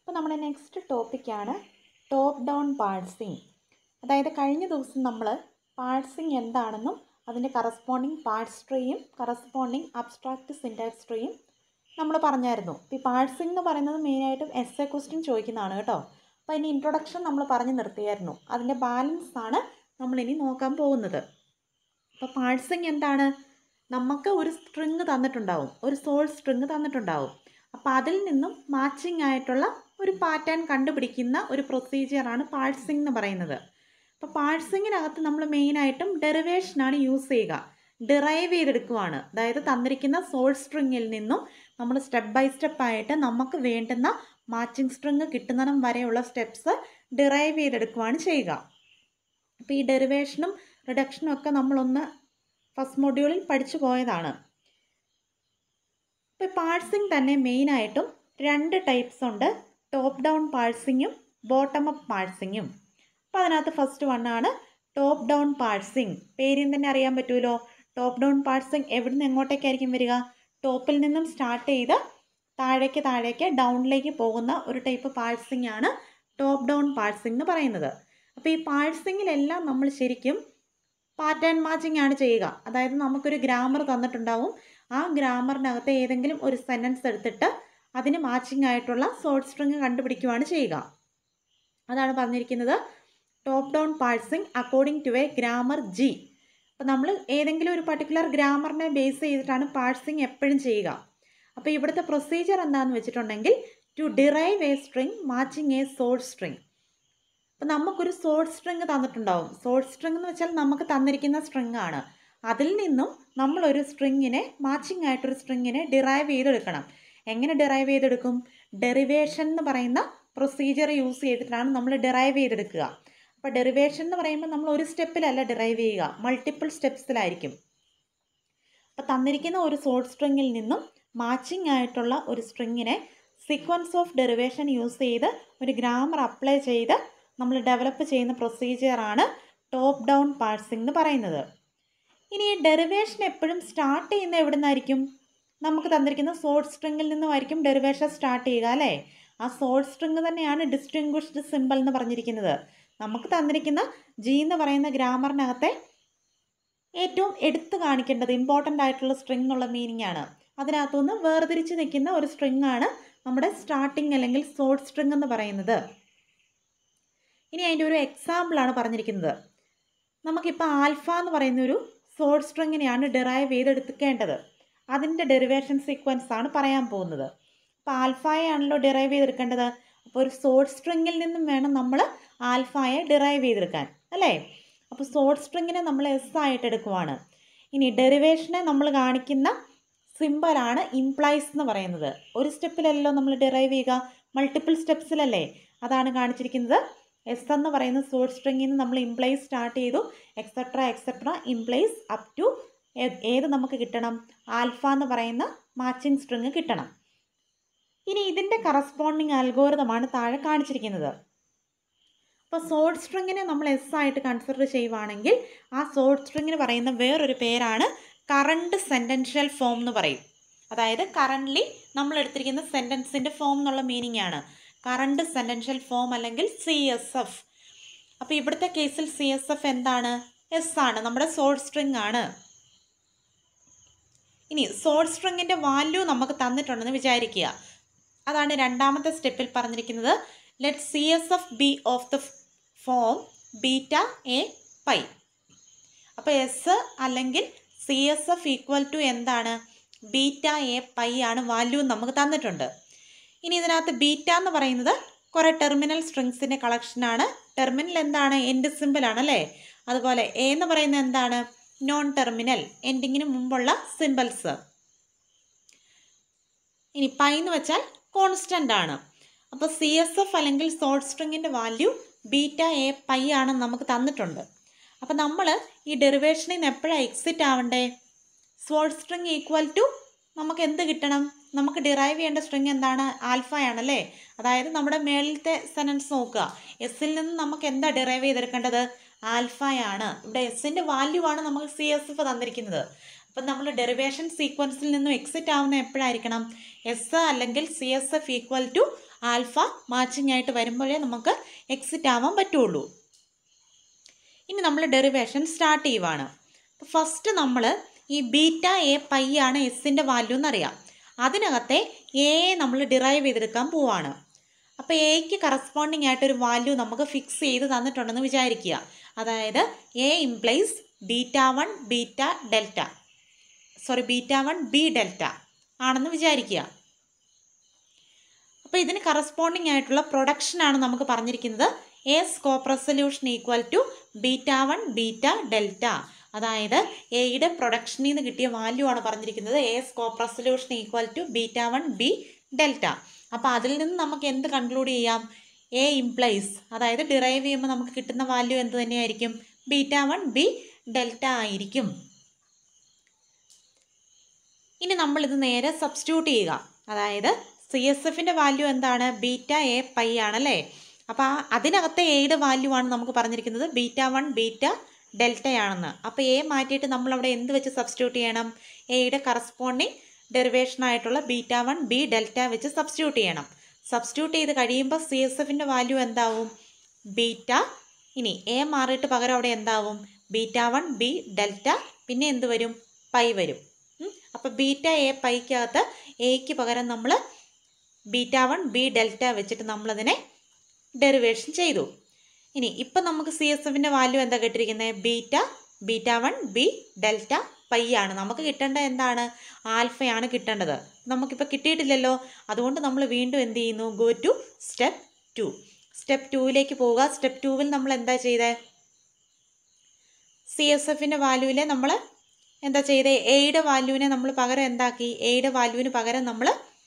അപ്പോൾ നമ്മുടെ നെക്സ്റ്റ് ടോപ്പിക്കാണ് ടോപ്പ് ഡൗൺ പാഴ്സിങ് അതായത് കഴിഞ്ഞ ദിവസം നമ്മൾ പാഴ്സിങ് എന്താണെന്നും അതിൻ്റെ കറസ്പോണ്ടിങ് പാർട്സ് ട്രീയും കറസ്പോണ്ടിങ് അബ്സ്ട്രാക്റ്റ് സിൻറ്റാക്സ് ട്രീയും നമ്മൾ പറഞ്ഞായിരുന്നു ഇപ്പോൾ ഈ പാഴ്സിങ് എന്ന് പറയുന്നത് മെയിനായിട്ടും എസ് എ ക്വസ്റ്റ്യൻ ചോദിക്കുന്നതാണ് കേട്ടോ അപ്പോൾ അതിൻ്റെ ഇൻട്രൊഡക്ഷൻ നമ്മൾ പറഞ്ഞു നിർത്തിയായിരുന്നു അതിൻ്റെ ബാലൻസ് ആണ് നമ്മളിനി നോക്കാൻ പോകുന്നത് അപ്പോൾ പാഴ്സിങ് എന്താണ് നമുക്ക് ഒരു സ്ട്രിങ് തന്നിട്ടുണ്ടാവും ഒരു സോൾ സ്ട്രിങ് തന്നിട്ടുണ്ടാവും അപ്പോൾ അതിൽ നിന്നും മാച്ചിങ് ആയിട്ടുള്ള ഒരു പാറ്റേൺ കണ്ടുപിടിക്കുന്ന ഒരു പ്രൊസീജിയറാണ് പാഴ്സിങ് എന്ന് പറയുന്നത് അപ്പോൾ പാഴ്സിങ്ങിനകത്ത് നമ്മൾ മെയിനായിട്ടും ഡെറിവേഷനാണ് യൂസ് ചെയ്യുക ഡിറൈവ് ചെയ്തെടുക്കുവാണ് അതായത് തന്നിരിക്കുന്ന സോൾ സ്ട്രിങ്ങിൽ നിന്നും നമ്മൾ സ്റ്റെപ്പ് ബൈ സ്റ്റെപ്പ് ആയിട്ട് നമുക്ക് വേണ്ടുന്ന മാച്ചിങ് സ്ട്രിങ് കിട്ടുന്നിടം വരെയുള്ള സ്റ്റെപ്സ് ഡിറൈവ് ചെയ്തെടുക്കുവാണ് ചെയ്യുക അപ്പോൾ ഈ ഡെറിവേഷനും റിഡക്ഷനും ഒക്കെ നമ്മളൊന്ന് ഫസ്റ്റ് മൊഡ്യൂളിൽ പഠിച്ചു പോയതാണ് ഇപ്പോൾ പാഴ്സിങ് തന്നെ മെയിനായിട്ടും രണ്ട് ടൈപ്സ് ഉണ്ട് ടോപ്പ് ഡൗൺ പാഴ്സിങ്ങും ബോട്ടം അപ്പ് പാഴ്സിങ്ങും അപ്പോൾ അതിനകത്ത് ഫസ്റ്റ് വണ്ണാണ് ടോപ്പ് ഡൗൺ പാഴ്സിങ് പേരിൽ തന്നെ അറിയാൻ പറ്റുമല്ലോ ടോപ്പ് ഡൗൺ പാഴ്സിങ് എവിടെ നിന്ന് എങ്ങോട്ടേക്കായിരിക്കും വരിക ടോപ്പിൽ നിന്നും സ്റ്റാർട്ട് ചെയ്ത് താഴേക്ക് താഴേക്ക് ഡൗണിലേക്ക് പോകുന്ന ഒരു ടൈപ്പ് പാഴ്സിങ് ആണ് ടോപ്പ് ഡൗൺ പാഴ്സിങ് എന്ന് പറയുന്നത് അപ്പോൾ ഈ പാഴ്സിങ്ങിലെല്ലാം നമ്മൾ ശരിക്കും പാറ്റേൺ മാച്ചിങ് ആണ് ചെയ്യുക അതായത് നമുക്കൊരു ഗ്രാമർ തന്നിട്ടുണ്ടാവും ആ ഗ്രാമറിനകത്ത് ഏതെങ്കിലും ഒരു സെൻറ്റൻസ് എടുത്തിട്ട് അതിന് മാച്ചിങ് ആയിട്ടുള്ള സോർട്ട് സ്ട്രിങ് കണ്ടുപിടിക്കുകയാണ് ചെയ്യുക അതാണ് പറഞ്ഞിരിക്കുന്നത് top down parsing according to a grammar G അപ്പോൾ നമ്മൾ ഏതെങ്കിലും ഒരു പർട്ടിക്കുലർ ഗ്രാമറിനെ ബേസ് ചെയ്തിട്ടാണ് പാഴ്സിങ് എപ്പോഴും ചെയ്യുക അപ്പോൾ ഇവിടുത്തെ പ്രൊസീജിയർ എന്താണെന്ന് വെച്ചിട്ടുണ്ടെങ്കിൽ to derive a string matching a sought string അപ്പോൾ നമുക്കൊരു സോർട്ട് സ്ട്രിങ് തന്നിട്ടുണ്ടാവും സോർട്ട് സ്ട്രിങ് എന്ന് വെച്ചാൽ നമുക്ക് തന്നിരിക്കുന്ന സ്ട്രിങ് ആണ് അതിൽ നിന്നും നമ്മളൊരു സ്ട്രിങ്ങിനെ മാച്ചിങ് ആയിട്ടൊരു സ്ട്രിങ്ങിനെ ഡിറൈവ് ചെയ്തെടുക്കണം എങ്ങനെ ഡിറൈവ് ചെയ്തെടുക്കും ഡെറിവേഷൻ എന്ന് പറയുന്ന പ്രൊസീജിയർ യൂസ് ചെയ്തിട്ടാണ് നമ്മൾ ഡിറൈവ് ചെയ്തെടുക്കുക അപ്പോൾ ഡെറിവേഷൻ എന്ന് പറയുമ്പോൾ നമ്മൾ ഒരു സ്റ്റെപ്പിലല്ല ഡിറൈവ് ചെയ്യുക മൾട്ടിപ്പിൾ സ്റ്റെപ്സിലായിരിക്കും അപ്പോൾ തന്നിരിക്കുന്ന ഒരു സോർട്ട് സ്ട്രിങ്ങിൽ നിന്നും മാച്ചിങ് ആയിട്ടുള്ള ഒരു സ്ട്രിങ്ങിനെ സീക്വൻസ് ഓഫ് ഡെറിവേഷൻ യൂസ് ചെയ്ത് ഒരു ഗ്രാമർ അപ്ലൈ ചെയ്ത് നമ്മൾ ഡെവലപ്പ് ചെയ്യുന്ന പ്രൊസീജിയറാണ് ടോപ്പ് ഡൗൺ പാഴ്സിംഗ് എന്ന് പറയുന്നത് ഇനി ഈ ഡെറിവേഷൻ എപ്പോഴും സ്റ്റാർട്ട് ചെയ്യുന്ന എവിടെ നിന്നായിരിക്കും നമുക്ക് തന്നിരിക്കുന്ന സോർട്ട് സ്ട്രിങ്ങിൽ നിന്നുമായിരിക്കും ഡെറിവേഷൻ സ്റ്റാർട്ട് ചെയ്യുക അല്ലേ ആ സോർട്ട് സ്ട്രിങ് തന്നെയാണ് ഡിസ്റ്റിങ്വിഷ്ഡ് സിമ്പിൾ എന്ന് പറഞ്ഞിരിക്കുന്നത് നമുക്ക് തന്നിരിക്കുന്ന ജി എന്ന് പറയുന്ന ഗ്രാമറിനകത്തെ ഏറ്റവും എടുത്തു കാണിക്കേണ്ടത് ഇമ്പോർട്ടൻ്റ് ആയിട്ടുള്ള സ്ട്രിങ് എന്നുള്ള മീനിങ് ആണ് അതിനകത്തുനിന്ന് വേർതിരിച്ച് നിൽക്കുന്ന ഒരു സ്ട്രിങ് ആണ് നമ്മുടെ സ്റ്റാർട്ടിങ് അല്ലെങ്കിൽ സോർട്ട് സ്ട്രിങ് എന്ന് പറയുന്നത് ഇനി അതിൻ്റെ ഒരു എക്സാമ്പിളാണ് പറഞ്ഞിരിക്കുന്നത് നമുക്കിപ്പോൾ ആൽഫ എന്ന് പറയുന്ന ഒരു സോർട്ട് സ്ട്രിങ്ങിനെയാണ് ഡിറൈവ് ചെയ്തെടുക്കേണ്ടത് അതിൻ്റെ ഡെറിവേഷൻ സീക്വൻസ് ആണ് പറയാൻ പോകുന്നത് അപ്പോൾ ആൽഫയെ ആണല്ലോ ഡിറൈവ് ചെയ്തെടുക്കേണ്ടത് അപ്പോൾ ഒരു സോർട്ട് സ്ട്രിങ്ങിൽ നിന്നും വേണം നമ്മൾ ആൽഫയെ ഡിറൈവ് ചെയ്തെടുക്കാൻ അല്ലേ അപ്പോൾ സോർട്ട് സ്ട്രിങ്ങിനെ നമ്മൾ എസ് ആയിട്ട് എടുക്കുവാണ് ഇനി ഡെറിവേഷനെ നമ്മൾ കാണിക്കുന്ന സിമ്പിളാണ് ഇംപ്ലൈസ് എന്ന് പറയുന്നത് ഒരു സ്റ്റെപ്പിലല്ലോ നമ്മൾ ഡിറൈവ് ചെയ്യുക മൾട്ടിപ്പിൾ സ്റ്റെപ്സിലല്ലേ അതാണ് കാണിച്ചിരിക്കുന്നത് എസ് എന്ന് പറയുന്ന സോർട്ട് സ്ട്രിങ്ങിൽ നിന്ന് നമ്മൾ ഇംപ്ലൈസ് സ്റ്റാർട്ട് ചെയ്തു etcetera etcetera implies up to ഏത് നമുക്ക് കിട്ടണം ആൽഫ എന്ന് പറയുന്ന മാച്ചിങ് സ്ട്രിങ് കിട്ടണം ഇനി ഇതിൻ്റെ കറസ്പോണ്ടിങ് അൽഗോരിതമാണ് താഴെ കാണിച്ചിരിക്കുന്നത് അപ്പോൾ സോർട്ട് സ്ട്രിങ്ങിനെ നമ്മൾ എസ് ആയിട്ട് കൺസിഡർ ചെയ്യുവാണെങ്കിൽ ആ സോർട്ട് സ്ട്രിങ്ങിന് പറയുന്ന വേറൊരു പേരാണ് കറണ്ട് സെൻറ്റൻഷ്യൽ ഫോം എന്ന് പറയും അതായത് കറൻ്റ്ലി നമ്മൾ എടുത്തിരിക്കുന്ന സെൻറ്റൻസിൻ്റെ ഫോം എന്നുള്ള മീനിങ് ആണ് കറണ്ട് സെൻറ്റൻഷ്യൽ ഫോം അല്ലെങ്കിൽ സി എസ് എഫ് അപ്പോൾ ഇവിടുത്തെ കേസിൽ സി എസ് എഫ് എന്താണ് എസ് ആണ് നമ്മുടെ സോർട്ട് സ്ട്രിങ് ആണ് ഇനി സോർട്ട് സ്ട്രിങ്ങിൻ്റെ വാല്യൂ നമുക്ക് തന്നിട്ടുണ്ടെന്ന് വിചാരിക്കുക അതാണ് രണ്ടാമത്തെ സ്റ്റെപ്പിൽ പറഞ്ഞിരിക്കുന്നത് let C S F be of the form beta A pi അപ്പോൾ എസ് അല്ലെങ്കിൽ C S F equal to എന്താണ് ബീറ്റ എ പൈ ആണ് വാല്യൂ നമുക്ക് തന്നിട്ടുണ്ട് ഇനി ഇതിനകത്ത് ബീറ്റ എന്ന് പറയുന്നത് കുറേ ടെർമിനൽ സ്ട്രിങ്സിൻ്റെ കളക്ഷനാണ് ടെർമിനൽ എന്താണ് എൻഡ് സിമ്പിളാണ് അല്ലേ അതുപോലെ എ എന്ന് പറയുന്നത് എന്താണ് നോൺ ടെർമിനൽ എൻഡിങ്ങിന് മുമ്പുള്ള സിമ്പിൾസ് ഇനി പൈ എന്ന് വെച്ചാൽ കോൺസ്റ്റൻ്റ് ആണ് അപ്പോൾ സി എസ് എഫ് അല്ലെങ്കിൽ സോർട്ട് സ്ട്രിങ്ങിൻ്റെ വാല്യൂ ബീറ്റ എ പൈ ആണെന്ന് നമുക്ക് തന്നിട്ടുണ്ട് അപ്പോൾ നമ്മൾ ഈ ഡെറിവേഷനിൽ നിന്ന് എപ്പോഴാണ് എക്സിറ്റ് ആവണ്ടേ സോർട്ട് സ്ട്രിങ് ഈക്വൽ ടു നമുക്ക് എന്ത് കിട്ടണം നമുക്ക് ഡിറൈവ് ചെയ്യേണ്ട സ്ട്രിങ് എന്താണ് ആൽഫ ആണല്ലേ അതായത് നമ്മുടെ മേളിലത്തെ സെനൻസ് നോക്കുക എസ്സിൽ നിന്ന് നമുക്ക് എന്താ ഡിറൈവ് ചെയ്തെടുക്കേണ്ടത് ആൽഫയാണ് ഇവിടെ എസിൻ്റെ വാല്യൂ ആണ് നമുക്ക് സി എസ് എഫ് തന്നിരിക്കുന്നത് അപ്പം നമ്മൾ ഡെറിവേഷൻ സീക്വൻസിൽ നിന്നും എക്സിറ്റ് ആവുന്ന എപ്പോഴായിരിക്കണം എസ് അല്ലെങ്കിൽ C S F equal to alpha matching ആയിട്ട് വരുമ്പോഴേ നമുക്ക് എക്സിറ്റ് ആവാൻ പറ്റുള്ളൂ ഇനി നമ്മൾ ഡെറിവേഷൻ സ്റ്റാർട്ട് ചെയ്യുവാണ് ഫസ്റ്റ് നമ്മൾ ഈ ബീറ്റ എ പൈ ആണ് എസിൻ്റെ വാല്യൂ എന്നറിയാം അതിനകത്തെ എ നമ്മൾ ഡിറൈവ് ചെയ്തെടുക്കാൻ പോവാണ് അപ്പോൾ എയ്ക്ക് കറസ്പോണ്ടിങ് ആയിട്ടൊരു വാല്യൂ നമുക്ക് ഫിക്സ് ചെയ്ത് തന്നിട്ടുണ്ടെന്ന് വിചാരിക്കുക അതായത് A implies beta one beta delta sorry beta one B delta ആണെന്ന് വിചാരിക്കുക അപ്പോൾ ഇതിന് കറസ്പോണ്ടിങ് ആയിട്ടുള്ള പ്രൊഡക്ഷനാണ് നമുക്ക് പറഞ്ഞിരിക്കുന്നത് A scope resolution equal to beta one beta delta അതായത് എയുടെ പ്രൊഡക്ഷനിൽ നിന്ന് കിട്ടിയ വാല്യൂ ആണ് പറഞ്ഞിരിക്കുന്നത് A scope resolution equal to beta one B delta അപ്പോൾ അതിൽ നിന്ന് നമുക്ക് എന്ത് കൺക്ലൂഡ് ചെയ്യാം എ ഇംപ്ലൈസ് അതായത് ഡിറൈവ് ചെയ്യുമ്പോൾ നമുക്ക് കിട്ടുന്ന വാല്യൂ എന്ത് തന്നെയായിരിക്കും ബീറ്റ വൺ ബി ഡെൽറ്റ ആയിരിക്കും ഇനി നമ്മളിത് നേരെ സബ്സ്റ്റിറ്റ്യൂട്ട് ചെയ്യുക അതായത് സി എസ് എഫിൻ്റെ വാല്യൂ എന്താണ് ബീറ്റ എ പൈ ആണല്ലേ അപ്പോൾ ആ അതിനകത്തെ എയുടെ വാല്യൂ ആണ് നമുക്ക് പറഞ്ഞിരിക്കുന്നത് ബീറ്റ വൺ ബീറ്റ ഡെൽറ്റയാണെന്ന് അപ്പോൾ എ മാറ്റിയിട്ട് നമ്മളവിടെ എന്ത് വെച്ച് സബ്സ്റ്റിറ്റ്യൂട്ട് ചെയ്യണം എയുടെ കറസ്പോണ്ടിങ് ഡെറിവേഷൻ ആയിട്ടുള്ള ബീറ്റ വൺ ബി ഡെൽറ്റ വെച്ച് സബ്സ്റ്റിറ്റ്യൂട്ട് ചെയ്യണം സബ്സ്റ്റിറ്റ്യൂട്ട് ചെയ്ത് കഴിയുമ്പോൾ സി എസ് എഫിൻ്റെ വാല്യൂ എന്താവും ബീറ്റ ഇനി എ മാറിയിട്ട് പകരം അവിടെ എന്താവും ബീറ്റ വൺ ബി ഡെൽറ്റ പിന്നെ എന്ത് വരും പൈ വരും അപ്പോൾ ബീറ്റ എ പൈക്കകത്ത് എയ്ക്ക് പകരം നമ്മൾ ബീറ്റ വൺ ബി ഡെൽറ്റ വെച്ചിട്ട് നമ്മളതിനെ ഡെറിവേഷൻ ചെയ്തു ഇനി ഇപ്പം നമുക്ക് സി എസ് എഫിൻ്റെ വാല്യൂ എന്താ കിട്ടിയിരിക്കുന്നത് beta beta one B delta pi ആണ് നമുക്ക് കിട്ടേണ്ടത് എന്താണ് ആൽഫയാണ് കിട്ടേണ്ടത് നമുക്കിപ്പോൾ കിട്ടിയിട്ടില്ലല്ലോ അതുകൊണ്ട് നമ്മൾ വീണ്ടും എന്ത് ചെയ്യുന്നു go to step two step ടൂവിലേക്ക് പോവുക സ്റ്റെപ്പ് ടൂവിൽ നമ്മൾ എന്താ ചെയ്തത് സി എസ് എഫിൻ്റെ വാല്യൂവിലെ നമ്മൾ എന്താ ചെയ്തത് എയുടെ വാല്യൂവിനെ നമ്മൾ പകരം എന്താക്കി എയുടെ വാല്യൂവിന് പകരം നമ്മൾ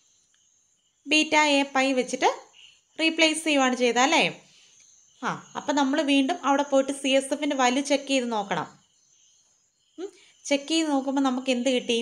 ബീറ്റ എ പൈ വെച്ചിട്ട് റീപ്ലേസ് ചെയ്യുവാണ് ചെയ്തത് അല്ലേ ആ അപ്പം നമ്മൾ വീണ്ടും അവിടെ പോയിട്ട് സി എസ് എഫിൻ്റെ വാല്യൂ ചെക്ക് ചെയ്ത് നോക്കണം ചെക്ക് ചെയ്ത് നോക്കുമ്പോൾ നമുക്ക് എന്ത് കിട്ടി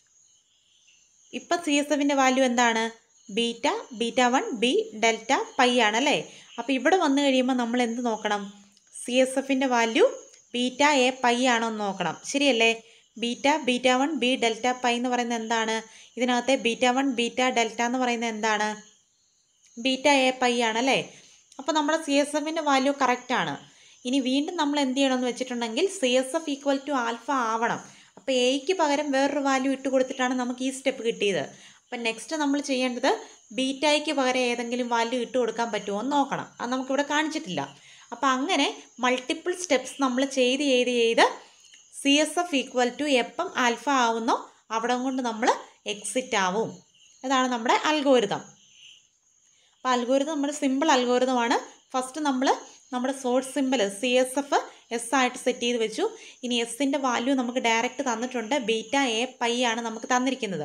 ഇപ്പം സി എസ് എഫിൻ്റെ വാല്യൂ എന്താണ് beta beta one B delta pi ആണല്ലേ അപ്പോൾ ഇവിടെ വന്നു കഴിയുമ്പോൾ നമ്മൾ എന്ത് നോക്കണം സി എസ് എഫിൻ്റെ വാല്യൂ ബീറ്റ എ പൈ ആണോ എന്ന് നോക്കണം ശരിയല്ലേ beta beta one B delta pi എന്ന് പറയുന്നത് എന്താണ് ഇതിനകത്തെ ബീറ്റ വൺ ബീറ്റ ഡെൽറ്റ എന്ന് പറയുന്നത് എന്താണ് ബീറ്റ എ പൈ ആണല്ലേ അപ്പോൾ നമ്മുടെ സി എസ് എഫിൻ്റെ വാല്യൂ കറക്റ്റാണ് ഇനി വീണ്ടും നമ്മൾ എന്ത് ചെയ്യണമെന്ന് വെച്ചിട്ടുണ്ടെങ്കിൽ C S F equal to alpha ആവണം അപ്പോൾ എയ്ക്ക് പകരം വേറൊരു വാല്യൂ ഇട്ട് കൊടുത്തിട്ടാണ് നമുക്ക് ഈ സ്റ്റെപ്പ് കിട്ടിയത് അപ്പം നെക്സ്റ്റ് നമ്മൾ ചെയ്യേണ്ടത് ബീറ്റയ്ക്ക് പകരം ഏതെങ്കിലും വാല്യൂ ഇട്ട് കൊടുക്കാൻ പറ്റുമോ എന്ന് നോക്കണം അത് നമുക്കിവിടെ കാണിച്ചിട്ടില്ല അപ്പോൾ അങ്ങനെ മൾട്ടിപ്പിൾ സ്റ്റെപ്സ് നമ്മൾ ചെയ്ത് ചെയ്ത് ചെയ്ത് C S F equal to എപ്പം ആൽഫ ആവുന്നോ അവിടെ കൊണ്ട് നമ്മൾ എക്സിറ്റ് ആവും അതാണ് നമ്മുടെ അൽഗോരിതം അപ്പോൾ അൽഗോരിതം നമ്മുടെ സിമ്പിൾ അൽഗോരിതമാണ് ഫസ്റ്റ് നമ്മൾ നമ്മുടെ source simple C S F S ആയിട്ട് സെറ്റ് ചെയ്ത് വെച്ചു ഇനി എസിൻ്റെ വാല്യൂ നമുക്ക് ഡയറക്റ്റ് തന്നിട്ടുണ്ട് ബീറ്റ എ പൈ ആണ് നമുക്ക് തന്നിരിക്കുന്നത്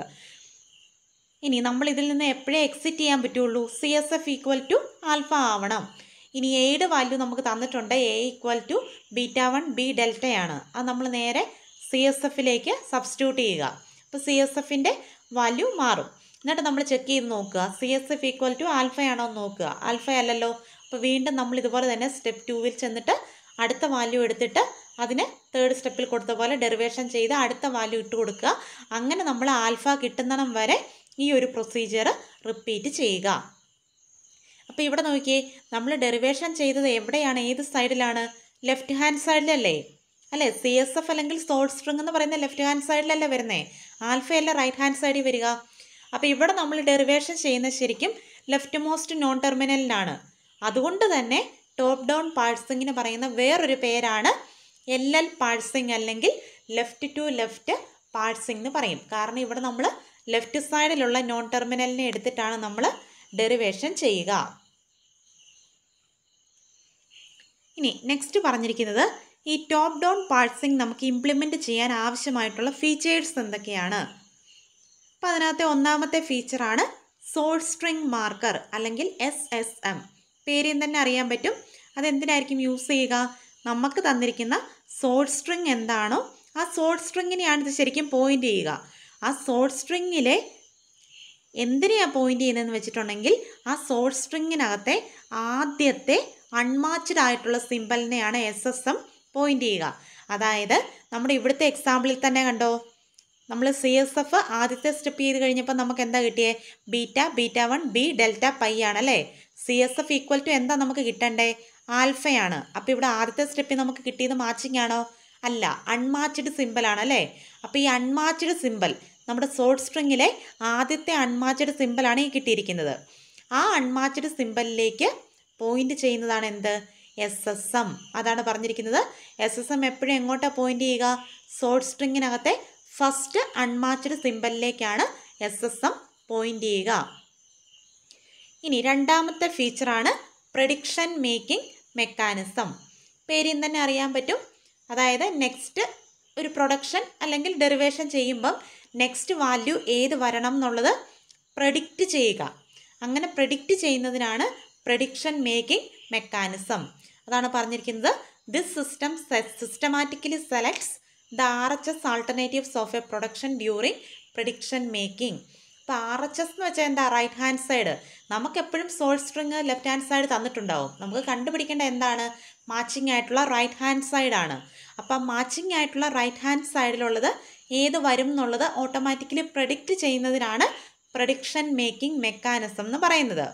ഇനി നമ്മൾ ഇതിൽ നിന്ന് എപ്പോഴേ എക്സിറ്റ് ചെയ്യാൻ പറ്റുള്ളൂ C S F equal to alpha ആവണം ഇനി എയുടെ വാല്യൂ നമുക്ക് തന്നിട്ടുണ്ട് A equal to beta one B ഡെൽറ്റയാണ് അത് നമ്മൾ നേരെ സി എസ് എഫിലേക്ക് സബ്സ്റ്റിറ്റ്യൂട്ട് ചെയ്യുക അപ്പോൾ സി എസ് എഫിൻ്റെ വാല്യൂ മാറും എന്നിട്ട് നമ്മൾ ചെക്ക് ചെയ്ത് നോക്കുക C S F equal to ആൽഫയാണോ എന്ന് നോക്കുക ആൽഫ അല്ലല്ലോ അപ്പോൾ വീണ്ടും നമ്മൾ ഇതുപോലെ തന്നെ സ്റ്റെപ്പ് ടൂവിൽ ചെന്നിട്ട് അടുത്ത വാല്യൂ എടുത്തിട്ട് അതിന് തേർഡ് സ്റ്റെപ്പിൽ കൊടുത്ത പോലെ ഡെറിവേഷൻ ചെയ്ത് അടുത്ത വാല്യൂ ഇട്ട് കൊടുക്കുക അങ്ങനെ നമ്മൾ ആൽഫ കിട്ടുന്നിടം വരെ ഈ ഒരു പ്രൊസീജിയർ റിപ്പീറ്റ് ചെയ്യുക അപ്പോൾ ഇവിടെ നോക്കിയേ നമ്മൾ ഡെറിവേഷൻ ചെയ്തത് എവിടെയാണ് ഏത് സൈഡിലാണ് ലെഫ്റ്റ് ഹാൻഡ് സൈഡിലല്ലേ അല്ലേ സി എസ് എഫ് അല്ലെങ്കിൽ സോൾട്ട് സ്ട്രിങ് എന്ന് പറയുന്ന ലെഫ്റ്റ് ഹാൻഡ് സൈഡിലല്ലേ വരുന്നേ ആൽഫയല്ല റൈറ്റ് ഹാൻഡ് സൈഡിൽ വരിക അപ്പോൾ ഇവിടെ നമ്മൾ ഡെറിവേഷൻ ചെയ്യുന്നത് ശരിക്കും ലെഫ്റ്റ് മോസ്റ്റ് നോൺ ടെർമിനലിനാണ് അതുകൊണ്ട് തന്നെ ടോപ്പ് ഡൗൺ പാഴ്സിങ്ങിന് പറയുന്ന വേറൊരു പേരാണ് എൽ എൽ പാഴ്സിങ് അല്ലെങ്കിൽ ലെഫ്റ്റ് ടു ലെഫ്റ്റ് പാഴ്സിങ് എന്ന് പറയും കാരണം ഇവിടെ നമ്മൾ ലെഫ്റ്റ് സൈഡിലുള്ള നോൺ ടെർമിനലിനെ എടുത്തിട്ടാണ് നമ്മൾ ഡെറിവേഷൻ ചെയ്യുക ഇനി നെക്സ്റ്റ് പറഞ്ഞിരിക്കുന്നത് ഈ ടോപ്പ് ഡൗൺ പാഴ്സിങ് നമുക്ക് ഇംപ്ലിമെൻറ്റ് ചെയ്യാൻ ആവശ്യമായിട്ടുള്ള ഫീച്ചേഴ്സ് എന്തൊക്കെയാണ് അപ്പോൾ അതിനകത്തെ ഒന്നാമത്തെ ഫീച്ചറാണ് സോഴ്സ് സ്ട്രിങ് മാർക്കർ അല്ലെങ്കിൽ എസ് എസ് എം പേരിൽ തന്നെ അറിയാൻ പറ്റും അതെന്തിനായിരിക്കും യൂസ് ചെയ്യുക നമുക്ക് തന്നിരിക്കുന്ന സോഴ്സ് സ്ട്രിങ് എന്താണോ ആ സോഴ്സ് സ്ട്രിങ്ങിനെയാണ് ഇത് ശരിക്കും പോയിന്റ് ചെയ്യുക ആ സോഴ്സ് സ്ട്രിങ്ങിലെ എന്തിനെയാണ് പോയിന്റ് ചെയ്യുന്നതെന്ന് വെച്ചിട്ടുണ്ടെങ്കിൽ ആ സോഴ്സ് സ്ട്രിങ്ങിനകത്തെ ആദ്യത്തെ അൺമാച്ച്ഡ് ആയിട്ടുള്ള സിമ്പലിനെയാണ് എസ് എസ് എം പോയിന്റ് ചെയ്യുക അതായത് നമ്മുടെ ഇവിടുത്തെ എക്സാമ്പിളിൽ തന്നെ കണ്ടോ നമ്മൾ സി എസ് എഫ് ആദ്യത്തെ സ്റ്റെപ്പ് ചെയ്ത് കഴിഞ്ഞപ്പോൾ നമുക്ക് എന്താ കിട്ടിയേ beta beta one B delta pi ആണല്ലേ C S F equal to എന്താ നമുക്ക് കിട്ടണ്ടേ ആൽഫയാണ് അപ്പോൾ ഇവിടെ ആദ്യത്തെ സ്റ്റെപ്പിൽ നമുക്ക് കിട്ടിയത് മാച്ചിങ് ആണോ അല്ല അൺമാച്ച്ഡ് സിമ്പിൾ ആണല്ലേ അപ്പോൾ ഈ അൺമാച്ച്ഡ് സിമ്പിൾ നമ്മുടെ സോൾട്ട് സ്ട്രിങ്ങിലെ ആദ്യത്തെ അൺമാച്ച്ഡ് സിമ്പിളാണ് ഈ കിട്ടിയിരിക്കുന്നത് ആ അൺമാച്ച്ഡ് സിമ്പിളിലേക്ക് പോയിന്റ് ചെയ്യുന്നതാണ് എന്ത് എസ് എസ് എം അതാണ് പറഞ്ഞിരിക്കുന്നത് എസ് എസ് എം എപ്പോഴും എങ്ങോട്ടാണ് പോയിന്റ് ചെയ്യുക സോൾട്ട് സ്ട്രിങ്ങിനകത്തെ ഫസ്റ്റ് അൺമാച്ച്ഡ് സിമ്പിളിലേക്കാണ് എസ് എസ് എം പോയിന്റ് ചെയ്യുക ഇനി രണ്ടാമത്തെ ഫീച്ചറാണ് പ്രഡിക്ഷൻ മേക്കിംഗ് മെക്കാനിസം പേരിൽ തന്നെ അറിയാൻ പറ്റും അതായത് നെക്സ്റ്റ് ഒരു പ്രൊഡക്ഷൻ അല്ലെങ്കിൽ ഡെറിവേഷൻ ചെയ്യുമ്പം നെക്സ്റ്റ് വാല്യൂ ഏത് വരണം എന്നുള്ളത് പ്രഡിക്റ്റ് ചെയ്യുക അങ്ങനെ പ്രഡിക്റ്റ് ചെയ്യുന്നതിനാണ് പ്രഡിക്ഷൻ മേക്കിംഗ് മെക്കാനിസം അതാണ് പറഞ്ഞിരിക്കുന്നത് this system systematically selects the R H S alternatives of a production during prediction making ഇപ്പോൾ ആർ എച്ച് എസ് എന്ന് വെച്ചാൽ എന്താ റൈറ്റ് ഹാൻഡ് സൈഡ് നമുക്ക് എപ്പോഴും sole string left hand side തന്നിട്ടുണ്ടാവും നമുക്ക് കണ്ടുപിടിക്കേണ്ട എന്താണ് മാച്ചിങ് ആയിട്ടുള്ള റൈറ്റ് ഹാൻഡ് സൈഡ് ആണ് അപ്പം മാച്ചിങ് ആയിട്ടുള്ള റൈറ്റ് ഹാൻഡ് സൈഡിലുള്ളത് ഏത് വരും എന്നുള്ളത് ഓട്ടോമാറ്റിക്കലി പ്രഡിക്റ്റ് ചെയ്യുന്നതിനാണ് പ്രഡിക്ഷൻ മേക്കിംഗ് മെക്കാനിസം എന്ന് പറയുന്നത്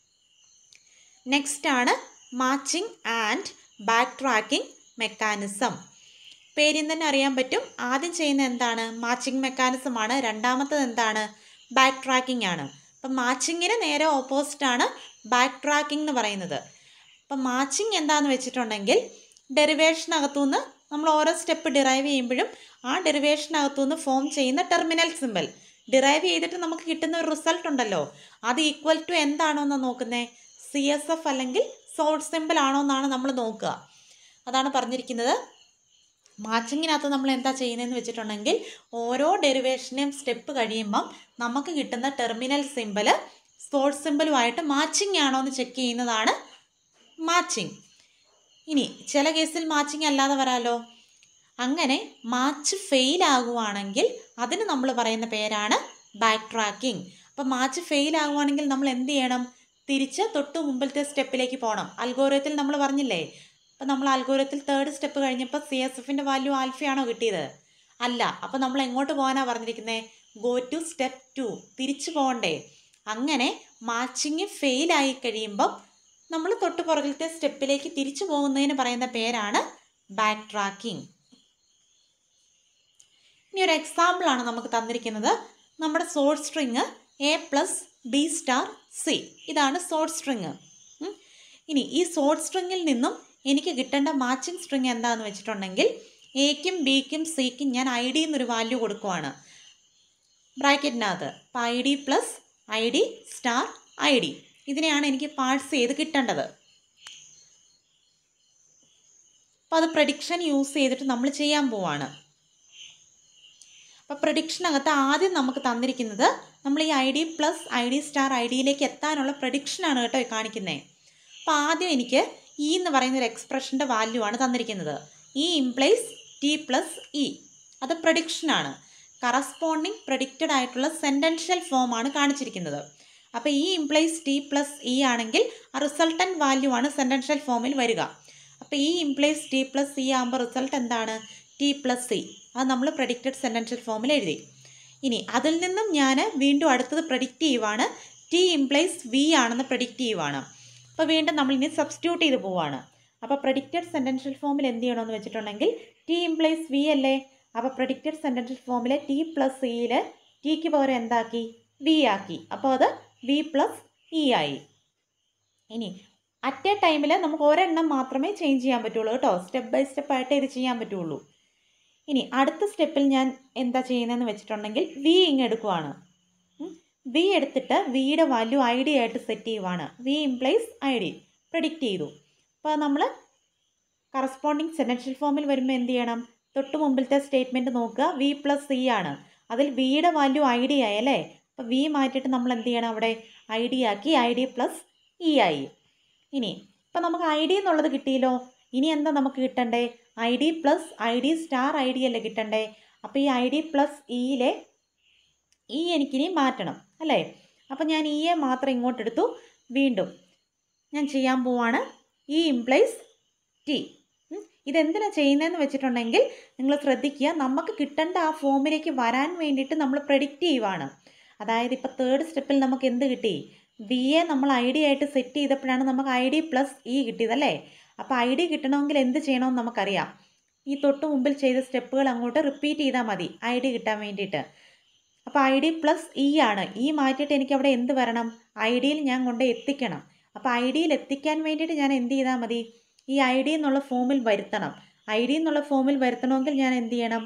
നെക്സ്റ്റ് ആണ് matching and back tracking mechanism പേരിൽ തന്നെ അറിയാൻ പറ്റും ആദ്യം ചെയ്യുന്ന എന്താണ് മാച്ചിങ് മെക്കാനിസം ആണ് രണ്ടാമത്തത് എന്താണ് ബാക്ക് ട്രാക്കിംഗ് ആണ് അപ്പം മാച്ചിങ്ങിന് നേരെ ഓപ്പോസിറ്റ് ആണ് ബാക്ക് ട്രാക്കിംഗ് എന്ന് പറയുന്നത് അപ്പം മാച്ചിങ് എന്താണെന്ന് വെച്ചിട്ടുണ്ടെങ്കിൽ ഡെറിവേഷനകത്തുനിന്ന് നമ്മൾ ഓരോ സ്റ്റെപ്പ് ഡിറൈവ് ചെയ്യുമ്പോഴും ആ ഡെറിവേഷനകത്തുനിന്ന് ഫോം ചെയ്യുന്ന ടെർമിനൽ സിമ്പിൾ ഡിറൈവ് ചെയ്തിട്ട് നമുക്ക് കിട്ടുന്ന ഒരു റിസൾട്ട് ഉണ്ടല്ലോ അത് ഈക്വൽ ടു എന്താണോ എന്ന് നോക്കുന്നത് സി എസ് എഫ് അല്ലെങ്കിൽ സോൾട്ട് സിമ്പിൾ ആണോ എന്നാണ് നമ്മൾ നോക്കുക അതാണ് പറഞ്ഞിരിക്കുന്നത് മാച്ചിങ്ങിനകത്ത് നമ്മൾ എന്താ ചെയ്യുന്നതെന്ന് വെച്ചിട്ടുണ്ടെങ്കിൽ ഓരോ ഡെറിവേഷനെയും സ്റ്റെപ്പ് കഴിയുമ്പം നമുക്ക് കിട്ടുന്ന ടെർമിനൽ സിമ്പിൾ സോൾട്ട് സിമ്പിളുമായിട്ട് മാച്ചിങ് ആണോ എന്ന് ചെക്ക് ചെയ്യുന്നതാണ് മാച്ചിങ് ഇനി ചില കേസിൽ മാച്ചിങ് അല്ലാതെ വരാലോ അങ്ങനെ മാച്ച് ഫെയിൽ ആകുവാണെങ്കിൽ അതിന് നമ്മൾ പറയുന്ന പേരാണ് ബാക്ക് ട്രാക്കിംഗ് അപ്പം മാച്ച് ഫെയിൽ ആകുവാണെങ്കിൽ നമ്മൾ എന്ത് ചെയ്യണം തിരിച്ച് തൊട്ട് മുമ്പിലത്തെ സ്റ്റെപ്പിലേക്ക് പോകണം അൽഗോരത്തിൽ നമ്മൾ പറഞ്ഞില്ലേ അപ്പം നമ്മൾ അൽഗോരത്തിൽ തേർഡ് സ്റ്റെപ്പ് കഴിഞ്ഞപ്പോൾ സി എസ് എഫിൻ്റെ വാല്യൂ ആൽഫയാണോ കിട്ടിയത് അല്ല അപ്പം നമ്മൾ എങ്ങോട്ട് പോകാനാണ് പറഞ്ഞിരിക്കുന്നത് ഗോ ടു സ്റ്റെപ്പ് ടു തിരിച്ചു പോകണ്ടേ അങ്ങനെ മാച്ചിങ് ഫെയിൽ ആയി കഴിയുമ്പം നമ്മൾ തൊട്ട് പുറകിലത്തെ സ്റ്റെപ്പിലേക്ക് തിരിച്ചു പോകുന്നതിന് പറയുന്ന പേരാണ് ബാക്ക് ട്രാക്കിംഗ് ഇനി ഒരു എക്സാമ്പിളാണ് നമുക്ക് തന്നിരിക്കുന്നത് നമ്മുടെ source string A plus B star C ഇതാണ് സോഴ്സ് സ്ട്രിങ് ഇനി ഈ സോഴ്സ് സ്ട്രിങ്ങിൽ നിന്നും എനിക്ക് കിട്ടേണ്ട മാച്ചിങ് സ്ട്രിങ് എന്താണെന്ന് വെച്ചിട്ടുണ്ടെങ്കിൽ എക്കും ബിക്കും സിക്കും ഞാൻ ഐ ഡി എന്നൊരു വാല്യൂ കൊടുക്കുവാണ് ബ്രാക്കറ്റിനകത്ത് അപ്പോൾ I D plus I D star I D ഇതിനെയാണ് എനിക്ക് പാഴ്സ് ചെയ്ത് കിട്ടേണ്ടത് അപ്പോൾ അത് പ്രഡിക്ഷൻ യൂസ് ചെയ്തിട്ട് നമ്മൾ ചെയ്യാൻ പോവാണ് അപ്പോൾ പ്രഡിക്ഷനകത്ത് ആദ്യം നമുക്ക് തന്നിരിക്കുന്നത് നമ്മൾ ഈ I D plus I D star I ഡിയിലേക്ക് എത്താനുള്ള പ്രഡിക്ഷനാണ് കേട്ടോ ഈ കാണിക്കുന്നത് അപ്പോൾ ആദ്യം എനിക്ക് ഇ എന്ന് പറയുന്ന ഒരു എക്സ്പ്രഷൻ്റെ വാല്യൂ ആണ് തന്നിരിക്കുന്നത് E implies T plus E അത് പ്രഡിക്ഷനാണ് കറസ്പോണ്ടിങ് പ്രഡിക്റ്റഡ് ആയിട്ടുള്ള സെൻറ്റൻഷ്യൽ ഫോമാണ് കാണിച്ചിരിക്കുന്നത് അപ്പോൾ E implies T plus E ആണെങ്കിൽ ആ റിസൾട്ടൻറ്റ് വാല്യൂ ആണ് സെൻറ്റൻഷ്യൽ ഫോമിൽ വരിക അപ്പോൾ E implies T plus E ആകുമ്പോൾ റിസൾട്ട് എന്താണ് ടി പ്ലസ് സി അത് നമ്മൾ പ്രഡിക്റ്റഡ് സെൻറ്റൻഷ്യൽ ഫോമിൽ എഴുതി ഇനി അതിൽ നിന്നും ഞാൻ വീണ്ടും അടുത്തത് പ്രഡിക്റ്റ് ചെയ്യുവാണ് ടി ഇംപ്ലൈസ് വി ആണെന്ന് പ്രഡിക്റ്റ് ചെയ്യുവാണ് അപ്പോൾ വീണ്ടും നമ്മൾ ഇനി സബ്സ്റ്റിറ്റ്യൂട്ട് ചെയ്ത് പോവാണ് അപ്പോൾ പ്രഡിക്റ്റഡ് സെൻറ്റൻഷ്യൽ ഫോമിൽ എന്ത് ചെയ്യണമെന്ന് വെച്ചിട്ടുണ്ടെങ്കിൽ ടി ഇംപ്ലൈസ് വി അല്ലേ അപ്പോൾ പ്രഡിക്റ്റഡ് സെൻറ്റൻഷ്യൽ ഫോമിലെ ടി പ്ലസ് സിയിൽ ടിക്ക് പകരം എന്താക്കി വി ആക്കി അപ്പോൾ അത് വി പ്ലസ് ഇ ആയി ഇനി അറ്റ് എ ടൈമിൽ നമുക്ക് ഒരെണ്ണം മാത്രമേ ചേഞ്ച് ചെയ്യാൻ പറ്റുള്ളൂ കേട്ടോ സ്റ്റെപ്പ് ബൈ സ്റ്റെപ്പ് ആയിട്ട് ഇത് ചെയ്യാൻ പറ്റുള്ളൂ ഇനി അടുത്ത സ്റ്റെപ്പിൽ ഞാൻ എന്താ ചെയ്യുന്നതെന്ന് വെച്ചിട്ടുണ്ടെങ്കിൽ വി ഇങ്ങ് എടുക്കുവാണ് വി എടുത്തിട്ട് വിയുടെ വാല്യൂ ഐ ഡി ആയിട്ട് സെറ്റ് ചെയ്യുവാണ് V implies I D predict ചെയ്തു അപ്പോൾ നമ്മൾ കറസ്പോണ്ടിങ് സെൻറ്റൻഷ്യൽ ഫോമിൽ വരുമ്പോൾ എന്ത് ചെയ്യണം തൊട്ട് മുമ്പിലത്തെ സ്റ്റേറ്റ്മെൻറ്റ് നോക്കുക വി പ്ലസ് സി ആണ് അതിൽ വിയുടെ വാല്യൂ ഐ ഡി ആയി അല്ലേ അപ്പോൾ വി മാറ്റിയിട്ട് നമ്മൾ എന്ത് ചെയ്യണം അവിടെ ഐ ഡി ആക്കി ഐ ഡി പ്ലസ് ഇ ആയി ഇനി ഇപ്പം നമുക്ക് ഐ ഡി എന്നുള്ളത് കിട്ടിയല്ലോ ഇനി എന്താ നമുക്ക് കിട്ടണ്ടേ I D plus I D star I D അല്ലേ കിട്ടണ്ടേ അപ്പോൾ ഈ ഐ ഡി പ്ലസ് ഇയിലെ ഇ എനിക്കിനി മാറ്റണം അല്ലേ അപ്പോൾ ഞാൻ ഇയെ മാത്രം ഇങ്ങോട്ട് എടുത്തു വീണ്ടും ഞാൻ ചെയ്യാൻ പോവാണ് ഇ ഇംപ്ലൈസ് ടി ഇതെന്തിനാണ് ചെയ്യുന്നതെന്ന് വെച്ചിട്ടുണ്ടെങ്കിൽ നിങ്ങൾ ശ്രദ്ധിക്കുക നമുക്ക് കിട്ടേണ്ട ആ ഫോമിലേക്ക് വരാൻ വേണ്ടിയിട്ട് നമ്മൾ പ്രഡിക്റ്റ് ചെയ്യുവാണ് അതായത് ഇപ്പോൾ തേർഡ് സ്റ്റെപ്പിൽ നമുക്ക് എന്ത് കിട്ടി വി എ നമ്മൾ ഐ ഡി ആയിട്ട് സെറ്റ് ചെയ്തപ്പോഴാണ് നമുക്ക് ഐ ഡി പ്ലസ് ഇ കിട്ടിയതല്ലേ അപ്പോൾ ഐ ഡി കിട്ടണമെങ്കിൽ എന്ത് ചെയ്യണമെന്ന് നമുക്കറിയാം ഈ തൊട്ട് മുമ്പിൽ ചെയ്ത സ്റ്റെപ്പുകൾ അങ്ങോട്ട് റിപ്പീറ്റ് ചെയ്താൽ മതി ഐ ഡി കിട്ടാൻ വേണ്ടിയിട്ട് അപ്പോൾ ഐ ഡി പ്ലസ് ഇ ആണ് ഈ മാറ്റിയിട്ട് എനിക്ക് അവിടെ എന്ത് വരണം ഐ ഡിയിൽ ഞാൻ കൊണ്ട് എത്തിക്കണം അപ്പോൾ ഐ ഡിയിൽ എത്തിക്കാൻ വേണ്ടിയിട്ട് ഞാൻ എന്ത് ചെയ്താൽ മതി ഈ ഐ ഡി എന്നുള്ള ഫോമിൽ വരുത്തണം ഐ ഡി എന്നുള്ള ഫോമിൽ വരുത്തണമെങ്കിൽ ഞാൻ എന്ത് ചെയ്യണം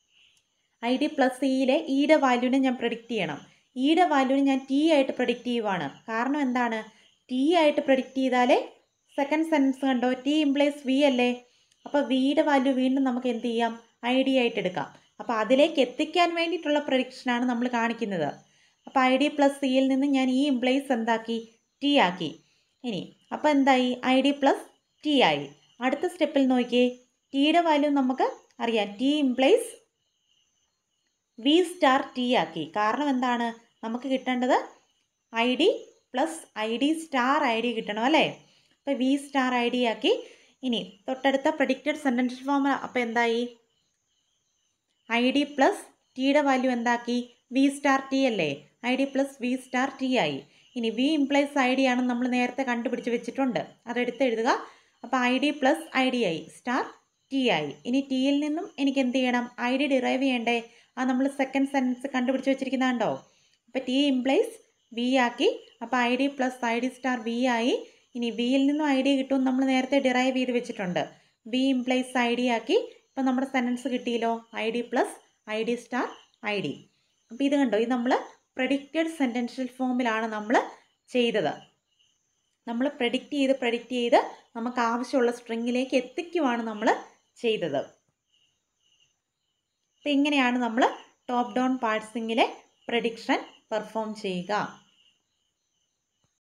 ഐ ഡി പ്ലസ് ഇയിലെ ഇയുടെ വാല്യൂവിനെ ഞാൻ പ്രഡിക്റ്റ് ചെയ്യണം ഇയുടെ വാല്യൂവിനെ ഞാൻ ടി ആയിട്ട് പ്രഡിക്റ്റ് ചെയ്യുവാണ് കാരണം എന്താണ് ടി ആയിട്ട് പ്രഡിക്റ്റ് ചെയ്താലേ സെക്കൻഡ് സെൻറ്റൻസ് കണ്ടോ ടി ഇംപ്ലൈസ് വി അല്ലേ അപ്പോൾ വിയുടെ വാല്യൂ വീണ്ടും നമുക്ക് എന്ത് ചെയ്യാം ഐ ഡി ആയിട്ട് എടുക്കാം അപ്പോൾ അതിലേക്ക് എത്തിക്കാൻ വേണ്ടിയിട്ടുള്ള പ്രഡിക്ഷനാണ് നമ്മൾ കാണിക്കുന്നത് അപ്പോൾ ഐ ഡി പ്ലസ് സിയിൽ നിന്ന് ഞാൻ ഈ ഇംപ്ലൈസ് എന്താക്കി ടി ആക്കി ഇനി അപ്പോൾ എന്തായി ഐ ഡി പ്ലസ് ടി ആയി അടുത്ത സ്റ്റെപ്പിൽ നോക്കിയേ ടിയുടെ വാല്യൂ നമുക്ക് അറിയാം T implies V star T ആക്കി കാരണം എന്താണ് നമുക്ക് കിട്ടേണ്ടത് I D plus I D star I D കിട്ടണം അല്ലേ അപ്പോൾ വി സ്റ്റാർ ഐ ഡി ആക്കി ഇനി തൊട്ടടുത്ത പ്രഡിക്റ്റഡ് സെൻറ്റൻസ് ഫോം അപ്പോൾ എന്തായി ഐ ഡി പ്ലസ് ടിയുടെ വാല്യൂ എന്താക്കി വി സ്റ്റാർ ടി അല്ലേ I D plus V star T ആയി ഇനി വി ഇംപ്ലൈസ് ഐ ഡി ആണ് നമ്മൾ നേരത്തെ കണ്ടുപിടിച്ച് വെച്ചിട്ടുണ്ട് അതെടുത്ത് എഴുതുക അപ്പോൾ I D plus I D ആയി സ്റ്റാർ ടി ആയി ഇനി ടിയിൽ നിന്നും എനിക്ക് എന്ത് ചെയ്യണം ഐ ഡി ഡിറൈവ് ചെയ്യണ്ടേ ആ നമ്മൾ സെക്കൻഡ് സെൻറ്റൻസ് കണ്ടുപിടിച്ച് വെച്ചിരിക്കുന്നുണ്ടോ അപ്പോൾ ടി ഇംപ്ലൈസ് വി ആക്കി അപ്പോൾ I D plus I D star V ആയി ഇനി വിയിൽ നിന്നും ഐ ഡി കിട്ടും നമ്മൾ നേരത്തെ ഡിറൈവ് ചെയ്ത് വെച്ചിട്ടുണ്ട് വി ഇംപ്ലൈസ് ഐ ഡി ആക്കി ഇപ്പോൾ നമ്മുടെ സെൻറ്റൻസ് കിട്ടിയല്ലോ I D plus I D star I D അപ്പോൾ ഇത് കണ്ടോ ഇത് നമ്മൾ പ്രഡിക്റ്റഡ് സെൻറ്റൻഷ്യൽ ഫോമിലാണ് നമ്മൾ ചെയ്തത് നമ്മൾ പ്രഡിക്റ്റ് ചെയ്ത് പ്രഡിക്റ്റ് ചെയ്ത് നമുക്ക് ആവശ്യമുള്ള സ്ട്രിങ്ങിലേക്ക് എത്തിക്കുവാണ് നമ്മൾ ചെയ്തത് അപ്പോൾ ഇങ്ങനെയാണ് നമ്മൾ ടോപ്പ് ഡൗൺ പാഴ്സിങ്ങിലെ പ്രഡിക്ഷൻ പെർഫോം ചെയ്യുക